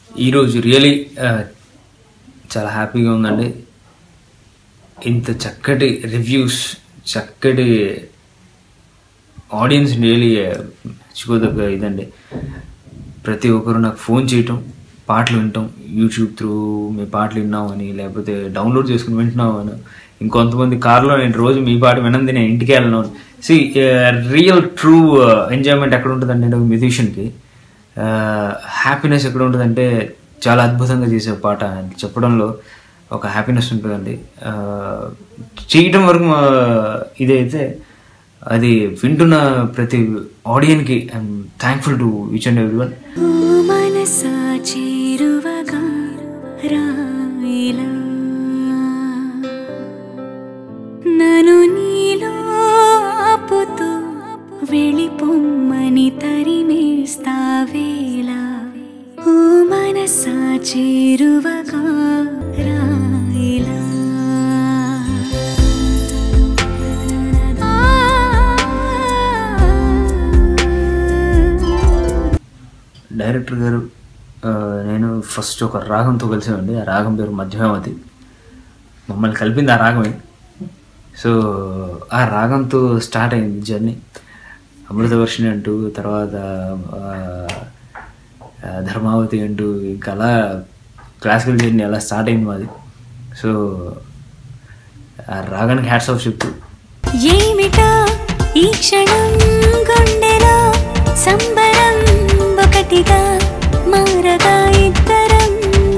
ఈరోజు రియలీ చాలా హ్యాపీగా ఉందండి ఇంత చక్కటి రివ్యూస్ చక్కటి ఆడియన్స్ రియలీ మెచ్చుకోదగ్గ ఇదండి ప్రతి ఒక్కరు నాకు ఫోన్ చేయటం పాటలు వినటం యూట్యూబ్ త్రూ మీ పాటలు విన్నామని లేకపోతే డౌన్లోడ్ చేసుకుని వింటున్నామని ఇంకొంతమంది కార్లో నేను రోజు మీ పాట వినంది నేను ఇంటికి వెళ్ళను సి రియల్ ట్రూ ఎంజాయ్మెంట్ ఎక్కడ ఉంటుందంటే ఒక మ్యూజిషియన్కి హ్యాపీనెస్ ఎక్కడ ఉంటుందంటే చాలా అద్భుతంగా చేసే పాట అని చెప్పడంలో ఒక హ్యాపీనెస్ ఉంటుందండి ఆ, చేయటం వరకు ఆ, ఇదైతే అది వింటున్న ప్రతి ఆడియన్కి I'm thankful to each and every one ఓ మనసా చేరువగా రాయిలా నన్ను నీలో ఆపుతూ వెళ్ళిపోమ్మని తరిమేస్తావేలా ఓ మనసా చేరువగా రాయిలా డైరెక్టర్ గారు ఆ, నేను ఫస్ట్ ఒక రాగంతో కలిసామండి ఆ రాగం పేరు మధ్యమావతి మమ్మల్ని కలిపింది ఆ రాగమే సో ఆ రాగంతో స్టార్ట్ అయింది జర్నీ అమృతవర్షిణి అంటూ తర్వాత ఆ, ఆ, ధర్మావతి అంటూ ఇంకా అలా క్లాసికల్ జర్నీ అలా స్టార్ట్ అయింది మాది సో ఆ రాగానికి హ్యాట్స్ ఆఫ్ చెప్తూ ఏమిటా ఈ క్షణం గుండెలో సంబరం ఒకటిగా మారగా ఇద్దరం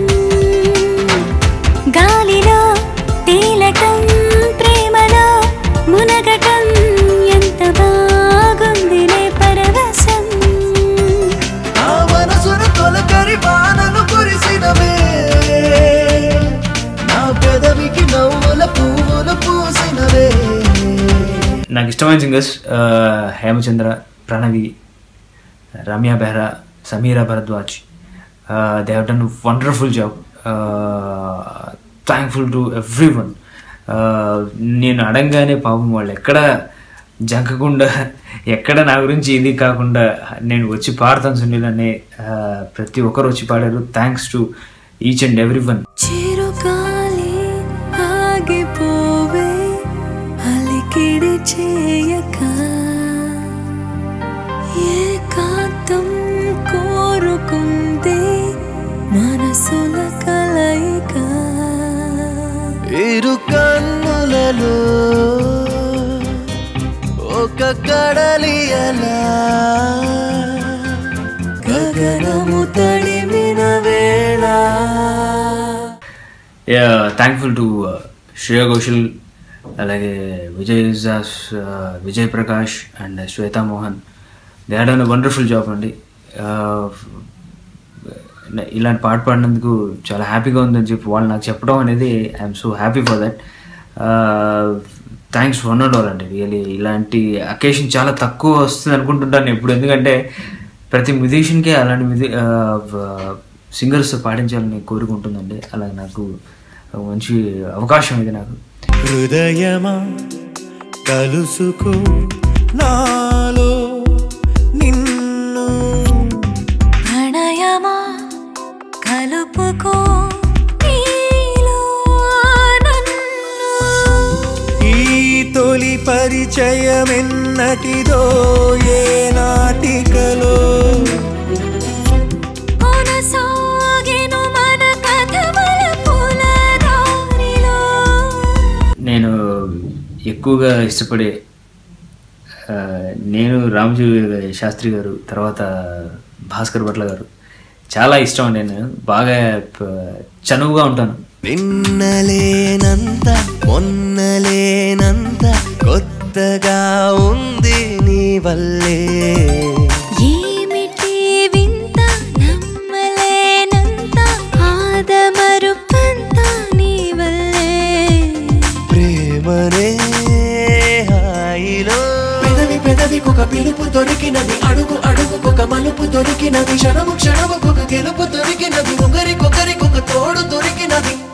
గాలిలో తేలటం ప్రేమలో మునగటం ఎంత బాగుందిలే పరవశం ఆ మనసును తొలకరి వానలు కురిసినవే నా పెదవికి నవ్వుల పువ్వులు పూసినవే నాకు ఇష్టమైన singers Hemachandra Pranavi Ramya Behara Sameera Bharadwaj they have done wonderful job thankful to every one నేను అడంగానే పాపం వాళ్ళు ఎక్కడ జంకకుండా ఎక్కడ నా గురించి ఇది కాకుండా నేను వచ్చి పాడతాను సునీల్ అనే uh, ప్రతి ఒక్కరు వచ్చి పాడారు thanks to each and every one చిరుగాలి ఆగిపోవే అలికిడి చేయక ఏకాంతం కోరుకుంది మనసుల కలయిక ఇరు కన్నులలో ఒక కడలి అలా గగనము తడిమిన వేళ థ్యాంక్ఫుల్ టు శ్రేయ ఘోషల్ అలాగే విజయ్ జాస్ Vijay Prakash and Shweta Mohan they had an wonderful job అండి Uh, ఇలాంటి పాట పాడినందుకు చాలా హ్యాపీగా ఉందని చెప్పి వాళ్ళు నాకు చెప్పడం అనేది I'm so happy for that thanks one and all అండి రియలీ ఇలాంటి అకేషన్ చాలా తక్కువ వస్తుంది అనుకుంటుంటాను ఎప్పుడు ఎందుకంటే ప్రతి మ్యూజిషియన్కే అలాంటి మ్యూజి సింగర్స్ పాటించాలని కోరుకుంటుందండి అలా నాకు ఒక మంచి అవకాశం ఇది నాకు హృదయమా కలుసుకో నాలో నిన్ను ప్రణయమా కలుపుకో నీలో నన్ను ఈ తొలి పరిచయమెన్నటిదో ఏ నాటికలో కొనసాగెను మన కథ మలుపుల దారిలో. నేను ఎక్కువగా ఇష్టపడే ఆ, నేను రామజీవి శాస్త్రి గారు తర్వాత భాస్కర్ భట్ల గారు చాలా ఇష్టం అండి నేను బాగా ప- చనువుగా ఉంటాను నిన్నలేనంత మొన్నలేనంత కొత్తగా ఉంది నీ వల్లే ఏమిటి వింత నమ్మలేనంత ఆదమరుపంత నీ వల్లే ప్రేమనే హాయిలో పెదవి పెదవికొక పిలుపు దొరికినది అడుగు అడుగుకొక మలుపు దొరికినది క్షణము క్షణముకొక గెలుపు దొరికినది ఒకరికొకరికొక తోడు దొరికినది